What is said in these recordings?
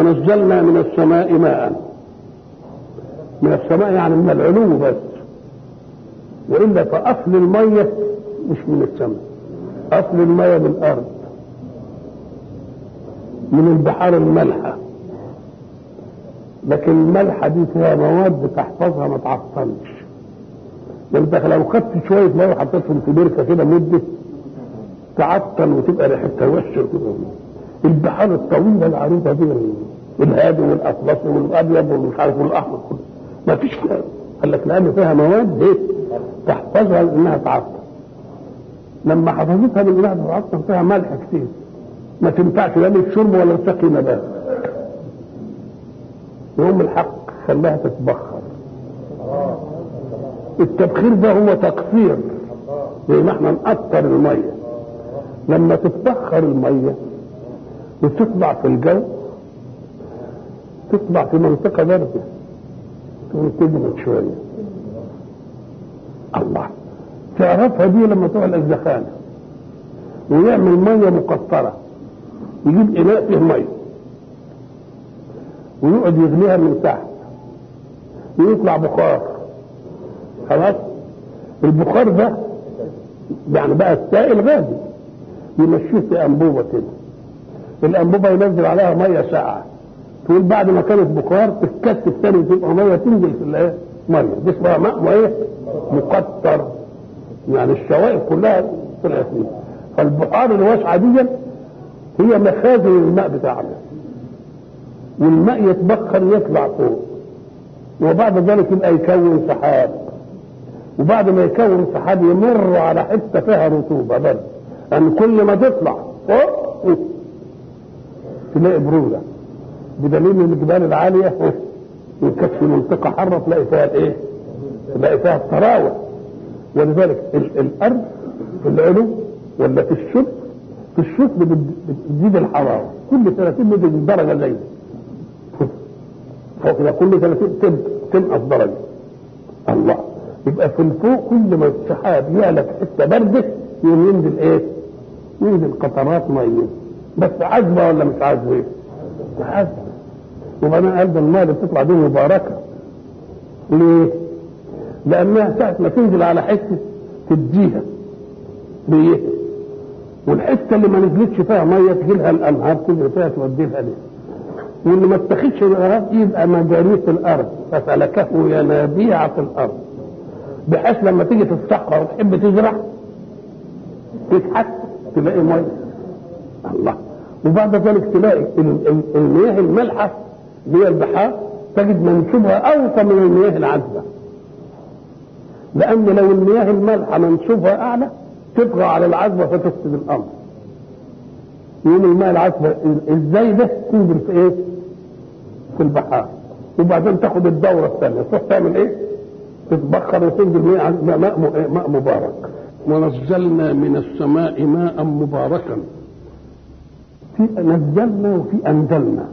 ونزلنا من السماء ماء من السماء يعني من العلو بس والا فاصل الميه مش من السماء اصل الميه من الارض من البحار المالحه لكن الملحه دي فيها مواد تحفظها ما تعطلش انت لو خدت شويه ميه وحطيتهم في بركه كده مده تعطل وتبقى ريحتها وحشه وتبقى البحار الطويله العريضه دي الهادي والاطلسي والابيض والمش عارف والاحمر كله ما فيش قال لك لان فيها مواد ايه تحفظها انها تعطل لما حفظتها من انها تعطل فيها ملح كتير ما تنفعش لا للشرب ولا لسقي نبات يوم الحق خلاها تتبخر التبخير ده هو تقصير زي ما احنا نقطر الميه لما تتبخر الميه وتطلع في الجو تطلع في منطقه بارده تجمد شويه الله تعرفها دي لما تروح الزخانه ويعمل ميه مقطره يجيب اناء فيه ميه ويقعد يغليها من تحت ويطلع بخار خلاص البخار ده يعني بقى السائل غازي يمشيه في انبوبه كده الانبوبه ينزل عليها ميه ساقعه تقول بعد ما كانت بخار تتكتف تاني تبقى ميه تنزل في الايه؟ ميه دي اسمها ماء وايه؟ مقطر يعني الشوائب كلها طلعت فيه فالبحار الواسعه دي هي مخازن الماء بتاعنا والماء يتبخر يطلع فوق وبعد ذلك يبقى يكون سحاب وبعد ما يكون سحاب يمر على حته فيها رطوبه بس يعني كل ما تطلع فوق تلاقي بروده بدليل ان الجبال العاليه وكانت في منطقه حاره تلاقي فيها الايه؟ تلاقي فيها التراوح ولذلك الارض في العلو ولا في الشرب في الشرب بتزيد الحراره كل 30 مدن درجه زي فوق كده كل 30 تنقص درجه الله يبقى في الفوق كل ما السحاب يعلى في حته برده يقوم ينزل ايه؟ ينزل قطرات ميه بس عذبه ولا مش عذبه؟ عذبه وبعدين قال ده الميه اللي بتطلع دي مباركه ليه؟ لانها ساعه ما تنزل على حته تديها ليه؟ والحته اللي ما نزلتش فيها ميه تجي لها الانهار تجري فيها تودي لها ليه؟ واللي ما اتخذش الارض يبقى مجاري في الارض فسلكه ينابيع في الارض بحيث لما تيجي في الصحراء وتحب تزرع تضحك تلاقي ميه الله وبعد ذلك تلاقي المياه المالحه اللي هي البحار تجد منسوبها اوطى من المياه العذبه لان لو المياه المالحه منسوبها اعلى تطغى على العذبه فتفسد الامر يقوم الماء العذبه ازاي ده تنزل في ايه؟ في البحار وبعدين تاخد الدوره الثانيه تروح تعمل ايه؟ تتبخر وتنزل ماء ماء ماء مبارك ونزلنا من السماء ماء مباركا في نزلنا وفي انزلنا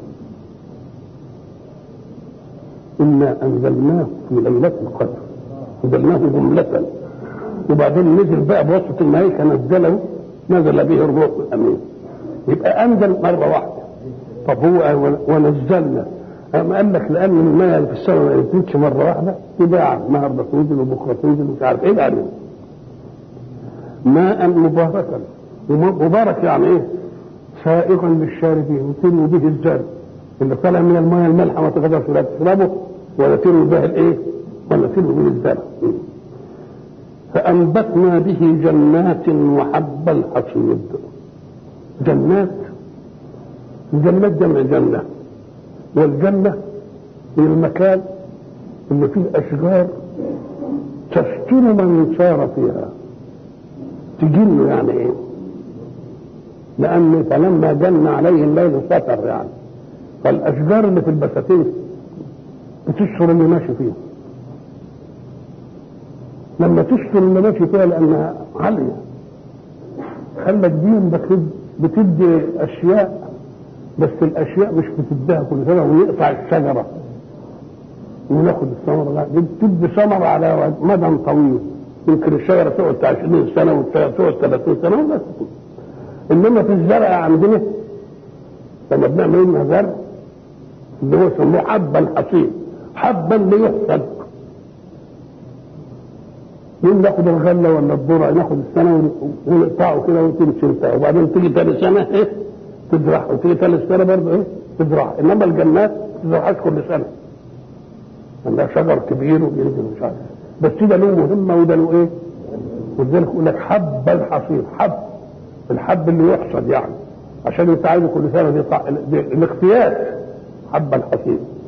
انا انزلناه في ليله القدر نزلناه جمله وبعدين نزل بقى بواسطه الملائكه نزله نزل به الروح الامين يبقى انزل مره واحده طب هو ونزلنا أما قال لك لان الماء اللي في السماء ما ينزلش مره واحده تباع النهارده تنزل وبكره تنزل مش عارف ايه يعني ماء مباركا مبارك يعني ايه؟ سائغا للشاربين يتم به الزرع اللي طالع من الماء المالحه ما تقدرش لا تشربه ولا تروي به الايه؟ ولا تروي به الزرع فأنبتنا به جنات وحب الحصيد جنات جنات جمع جنة والجنة هي المكان اللي فيه أشجار تستر من سار فيها تجن يعني ايه لأن فلما جن عليه الليل ستر يعني فالأشجار اللي في البساتين بتستر اللي ماشي فيها لما تستر اللي ماشي فيها لأنها عالية خلت دين بتدي أشياء بس الأشياء مش بتديها كل سنة ويقطع الشجرة وناخد الثمرة لا دي بتدي ثمرة على مدى طويل يمكن الشجرة تقعد 20 سنة والشجرة تقعد 30 سنة وبس انما في الزرع عندنا لما بنعمل لنا زرع اللي هو يسموه حبا حصيد حبا ليحصد يوم ناخد الغله ولا الذره ناخد السنه ونقطعه كده وتمشي بتاعه وبعدين تيجي ثاني سنه ايه تزرع وتيجي ثالث سنه برضه ايه تزرع انما الجنات ما تزرعهاش كل سنه عندها شجر كبير وبينزل مش عارف بس ده له مهمه وده له ايه ولذلك يقول لك حب الحصيد حب الحب اللي يحصد يعني عشان انت عايزه كل سنه دي, دي الاختيار حب الحصيد